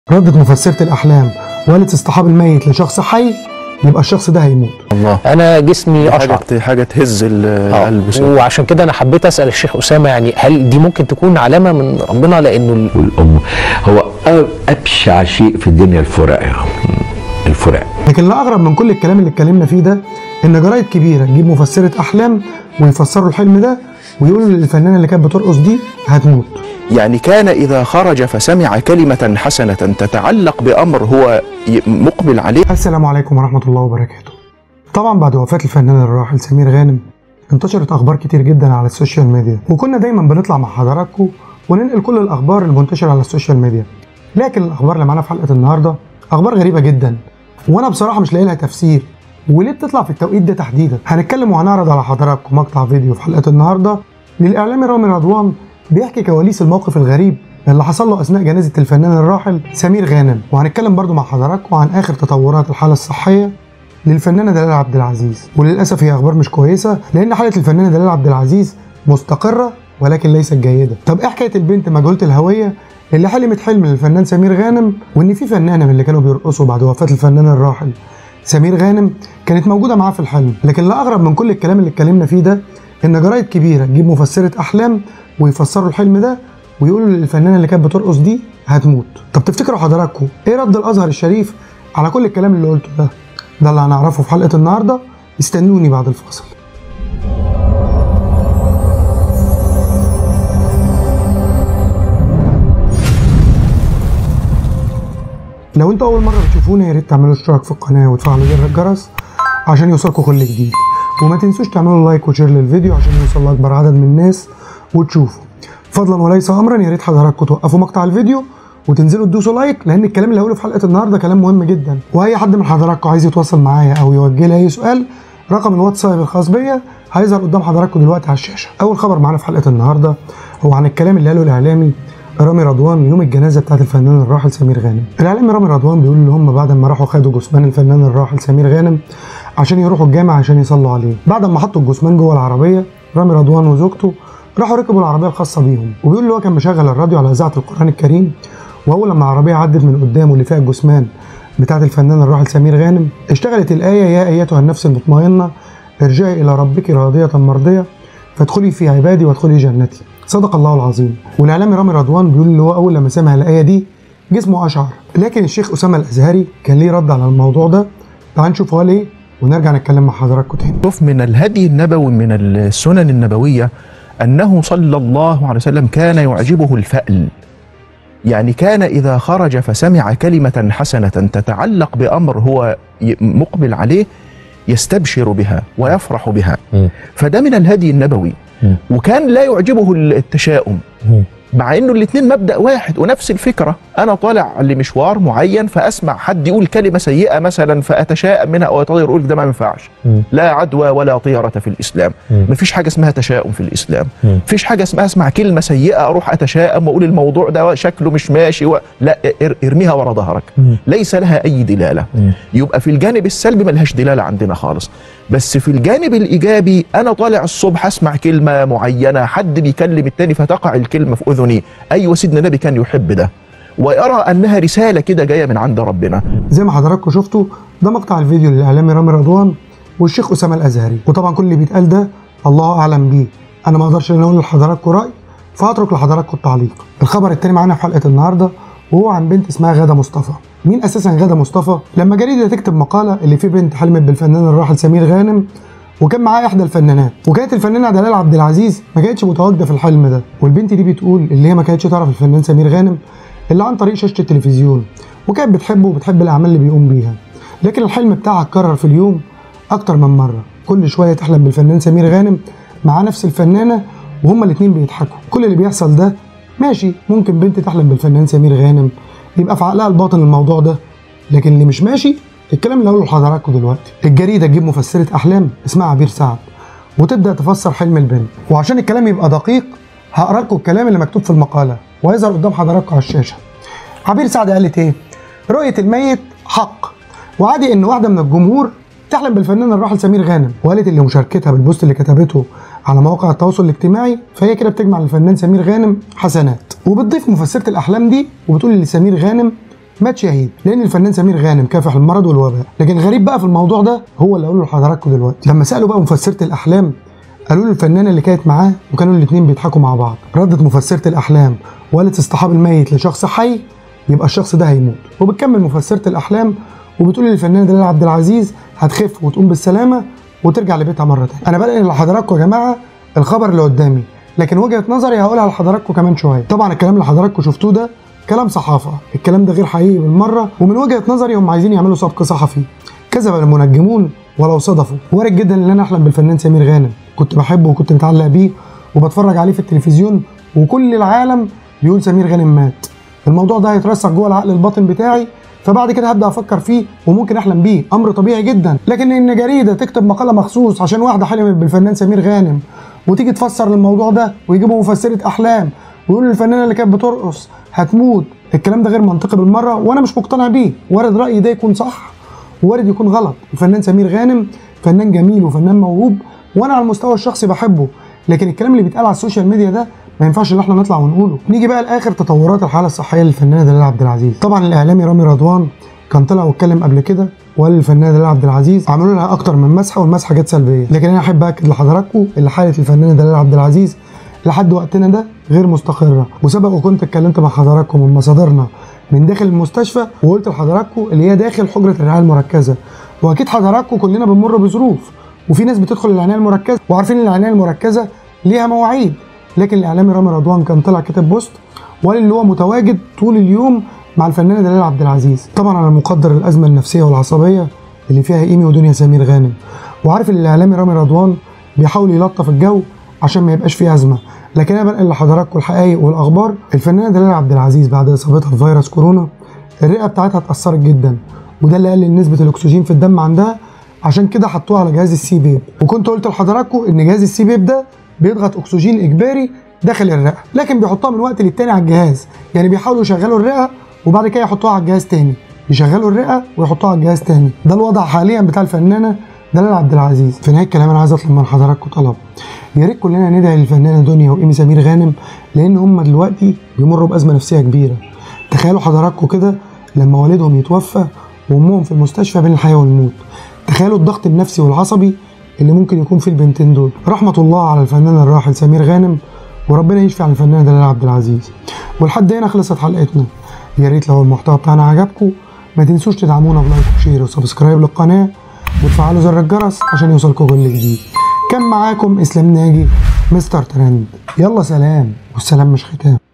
ردت مفسرة الأحلام وقالت اصطحاب الميت لشخص حي يبقى الشخص ده هيموت الله انا جسمي اشعر حاجه حاجه تهز ال- آه. القلب صح. وعشان كده انا حبيت اسال الشيخ اسامه يعني هل دي ممكن تكون علامه من ربنا لانه ال- والام هو أ- ابشع شيء في الدنيا الفراق يا عم. الفراق لكن اللي أغرب من كل الكلام اللي اتكلمنا فيه ده إن جرايد كبيرة تجيب مفسرة أحلام ويفسروا الحلم ده ويقولوا للفنانة اللي كانت بترقص دي هتموت يعني كان إذا خرج فسمع كلمة حسنة تتعلق بأمر هو ي- مقبل عليه السلام عليكم ورحمة الله وبركاته طبعا بعد وفاة الفنان الراحل سمير غانم انتشرت أخبار كتير جدا على السوشيال ميديا وكنا دايما بنطلع مع حضراتكم وننقل كل الأخبار المنتشرة على السوشيال ميديا لكن الأخبار اللي معانا في حلقة النهاردة أخبار غريبة جدا وأنا بصراحة مش لاقي لها تفسير وليه بتطلع في التوقيت ده تحديدا هنتكلم وهنعرض على حضراتكم مقطع فيديو في حلقة النهاردة للإعلامي رامي رضوان بيحكي كواليس الموقف الغريب اللي حصل له اثناء جنازه الفنان الراحل سمير غانم وهنتكلم برضو مع حضراتكم عن اخر تطورات الحاله الصحيه للفنانه دلال عبد العزيز وللاسف هي اخبار مش كويسه لان حاله الفنانه دلال عبد العزيز مستقره ولكن ليست جيده طب ايه حكايه البنت مجهوله الهويه اللي حلمت حلم للفنان سمير غانم وان في فنانه من اللي كانوا بيرقصوا بعد وفاه الفنان الراحل سمير غانم كانت موجوده معاه في الحلم لكن اللي اغرب من كل الكلام اللي اتكلمنا فيه ده ان جرايد كبيره تجيب مفسره احلام ويفسروا الحلم ده ويقولوا للفنانه اللي كانت بترقص دي هتموت طب تفتكروا حضراتكم ايه رد الازهر الشريف على كل الكلام اللي قلته ده ده اللي هنعرفه في حلقه النهارده استنوني بعد الفاصل لو انتوا اول مره بتشوفونا يا ريت تعملوا اشتراك في القناه وتفعلوا زر الجرس عشان يوصلكم كل جديد وما تنسوش تعملوا لايك وشير للفيديو عشان يوصل لاكبر عدد من الناس وتشوفوا فضلا وليس امرا يا ريت حضراتكم توقفوا مقطع الفيديو وتنزلوا تدوسوا لايك لان الكلام اللي هقوله في حلقه النهارده كلام مهم جدا واي حد من حضراتكم عايز يتواصل معايا او يوجه لي اي سؤال رقم الواتساب الخاص بيا هيظهر قدام حضراتكم دلوقتي على الشاشه اول خبر معانا في حلقه النهارده هو عن الكلام اللي قاله الاعلامي رامي رضوان يوم الجنازه بتاعت الفنان الراحل سمير غانم الاعلامي رامي رضوان بيقول ان هم بعد ما راحوا خدوا جثمان الفنان الراحل سمير غانم عشان يروحوا الجامع عشان يصلوا عليه بعد ما حطوا الجثمان جوه العربيه رامي رضوان وزوجته راحوا ركبوا العربيه الخاصه بيهم وبيقول ان هو كان مشغل الراديو على اذاعه القران الكريم واول لما العربيه عدت من قدامه اللي فيها الجثمان بتاعت الفنان الراحل سمير غانم اشتغلت الايه يا ايتها النفس المطمئنه ارجعي الى ربك راضيه مرضيه فادخلي في عبادي وادخلي جنتي صدق الله العظيم والاعلامي رامي رضوان بيقول ان هو اول لما سمع الايه دي جسمه اشعر لكن الشيخ اسامه الازهري كان ليه رد على الموضوع ده تعال نشوف هو قال ايه ونرجع نتكلم مع حضراتكم تاني شوف من الهدي النبوي من السنن النبوية أنه صلى الله عليه وسلم كان يعجبه الفأل يعني كان إذا خرج فسمع كلمة حسنة تتعلق بأمر هو ي- مقبل عليه يستبشر بها ويفرح بها مم. فده من الهدي النبوي مم. وكان لا يعجبه التشاؤم مم. مع انه الاثنين مبدا واحد ونفس الفكره انا طالع لمشوار معين فاسمع حد يقول كلمه سيئه مثلا فاتشائم منها او اتغير اقول ده ما ينفعش مم. لا عدوى ولا طيره في الاسلام مم. مفيش حاجه اسمها تشاؤم في الاسلام مم. مفيش حاجه اسمها اسمع كلمه سيئه اروح اتشائم واقول الموضوع ده شكله مش ماشي و... لا ار- ارميها ورا ظهرك مم. ليس لها اي دلاله مم. يبقى في الجانب السلبي ملهاش دلاله عندنا خالص بس في الجانب الايجابي انا طالع الصبح اسمع كلمه معينه حد بيكلم التاني فتقع الكلمه في اذني ايوه سيدنا النبي كان يحب ده ويرى انها رساله كده جايه من عند ربنا زي ما حضراتكم شفتوا ده مقطع الفيديو للاعلامي رامي رضوان والشيخ اسامه الازهري وطبعا كل اللي بيتقال ده الله اعلم بيه انا ما اقدرش ان اقول لحضراتكم راي فهترك لحضراتكم التعليق الخبر التاني معانا في حلقه النهارده وهو عن بنت اسمها غاده مصطفى مين اساسا غاده مصطفى لما جريده تكتب مقاله اللي فيه بنت حلمت بالفنان الراحل سمير غانم وكان معاه احدى الفنانات وكانت الفنانه دلال عبد العزيز ما كانتش متواجده في الحلم ده والبنت دي بتقول اللي هي ما كانتش تعرف الفنان سمير غانم الا عن طريق شاشه التلفزيون وكانت بتحبه وبتحب الاعمال اللي بيقوم بيها لكن الحلم بتاعها اتكرر في اليوم اكتر من مره كل شويه تحلم بالفنان سمير غانم مع نفس الفنانه وهما الاتنين بيضحكوا كل اللي بيحصل ده ماشي ممكن بنت تحلم بالفنان سمير غانم يبقى في عقلها الباطن الموضوع ده لكن اللي مش ماشي الكلام اللي هقوله لحضراتكم دلوقتي الجريده تجيب مفسره احلام اسمها عبير سعد وتبدا تفسر حلم البنت وعشان الكلام يبقى دقيق هقرا لكم الكلام اللي مكتوب في المقاله وهيظهر قدام حضراتكم على الشاشه عبير سعد قالت ايه رؤيه الميت حق وعادي ان واحده من الجمهور تحلم بالفنان الراحل سمير غانم وقالت اللي مشاركتها بالبوست اللي كتبته على مواقع التواصل الاجتماعي فهي كده بتجمع للفنان سمير غانم حسنات وبتضيف مفسره الاحلام دي وبتقول لسمير غانم مات شهيد لان الفنان سمير غانم كافح المرض والوباء لكن الغريب بقى في الموضوع ده هو اللي اقوله لحضراتكم دلوقتي لما سالوا بقى مفسره الاحلام قالوا له الفنانه اللي كانت معاه وكانوا الاثنين بيضحكوا مع بعض ردت مفسره الاحلام وقالت اصطحاب الميت لشخص حي يبقى الشخص ده هيموت وبتكمل مفسره الاحلام وبتقول للفنانه دلال عبد العزيز هتخف وتقوم بالسلامه وترجع لبيتها مره تانية انا بنقل لحضراتكم يا جماعه الخبر اللي قدامي لكن وجهه نظري هقولها لحضراتكم كمان شويه طبعا الكلام اللي حضراتكم شفتوه ده كلام صحافه الكلام ده غير حقيقي بالمره ومن وجهه نظري هم عايزين يعملوا سبق صحفي كذب المنجمون ولو صدفوا وارد جدا ان انا احلم بالفنان سمير غانم كنت بحبه وكنت متعلق بيه وبتفرج عليه في التلفزيون وكل العالم بيقول سمير غانم مات الموضوع ده هيترسخ جوه العقل الباطن بتاعي فبعد كده هبدا افكر فيه وممكن احلم بيه امر طبيعي جدا لكن ان جريده تكتب مقاله مخصوص عشان واحده حلمت بالفنان سمير غانم وتيجي تفسر الموضوع ده ويجيبوا مفسره احلام ويقولوا الفنانه اللي كانت بترقص هتموت الكلام ده غير منطقي بالمره وانا مش مقتنع بيه وارد رايي ده يكون صح وارد يكون غلط الفنان سمير غانم فنان جميل وفنان موهوب وانا على المستوى الشخصي بحبه لكن الكلام اللي بيتقال على السوشيال ميديا ده ما ينفعش ان احنا نطلع ونقوله نيجي بقى لاخر تطورات الحاله الصحيه للفنانه دلال عبد العزيز طبعا الاعلامي رامي رضوان كان طلع واتكلم قبل كده وقال للفنانه دلال عبد العزيز عملوا لها اكتر من مسحه والمسحه جت سلبيه لكن انا احب اكد لحضراتكم ان حاله الفنانه دلال عبد العزيز لحد وقتنا ده غير مستقره وسبق وكنت اتكلمت مع حضراتكم من مصادرنا من داخل المستشفى وقلت لحضراتكم اللي هي داخل حجره الرعايه المركزه واكيد حضراتكم كلنا بنمر بظروف وفي ناس بتدخل العنايه المركزه وعارفين ان العنايه المركزه ليها مواعيد لكن الاعلامي رامي رضوان كان طلع كتب بوست وقال ان هو متواجد طول اليوم مع الفنانه دلال عبد العزيز طبعا انا مقدر الازمه النفسيه والعصبيه اللي فيها ايمي ودنيا سمير غانم وعارف ان الاعلامي رامي رضوان بيحاول يلطف الجو عشان ما يبقاش فيه ازمه لكن انا بنقل لحضراتكم الحقائق والاخبار الفنانه دلال عبد العزيز بعد اصابتها بفيروس كورونا الرئه بتاعتها اتاثرت جدا وده اللي قلل نسبه الاكسجين في الدم عندها عشان كده حطوها على جهاز السي بيب وكنت قلت لحضراتكم ان جهاز السي بيب ده بيضغط اكسجين اجباري داخل الرئه لكن بيحطها من وقت للتاني على الجهاز يعني بيحاولوا يشغلوا الرئه وبعد كده يحطوها على الجهاز تاني يشغلوا الرئه ويحطوها على الجهاز تاني ده الوضع حاليا بتاع الفنانه دلال عبد العزيز في نهايه الكلام انا عايز اطلب من حضراتكم طلب يا ريت كلنا ندعي للفنانه دنيا وايمي سمير غانم لان هم دلوقتي بيمروا بازمه نفسيه كبيره تخيلوا حضراتكم كده لما والدهم يتوفى وامهم في المستشفى بين الحياه والموت تخيلوا الضغط النفسي والعصبي اللي ممكن يكون في البنتين دول رحمه الله على الفنان الراحل سمير غانم وربنا يشفي على الفنانه دلال عبد العزيز ولحد هنا خلصت حلقتنا يا ريت لو المحتوى بتاعنا عجبكم ما تنسوش تدعمونا بلايك وشير وسبسكرايب للقناه وتفعلوا زر الجرس عشان يوصلكم كل جديد كان معاكم اسلام ناجي مستر ترند يلا سلام والسلام مش ختام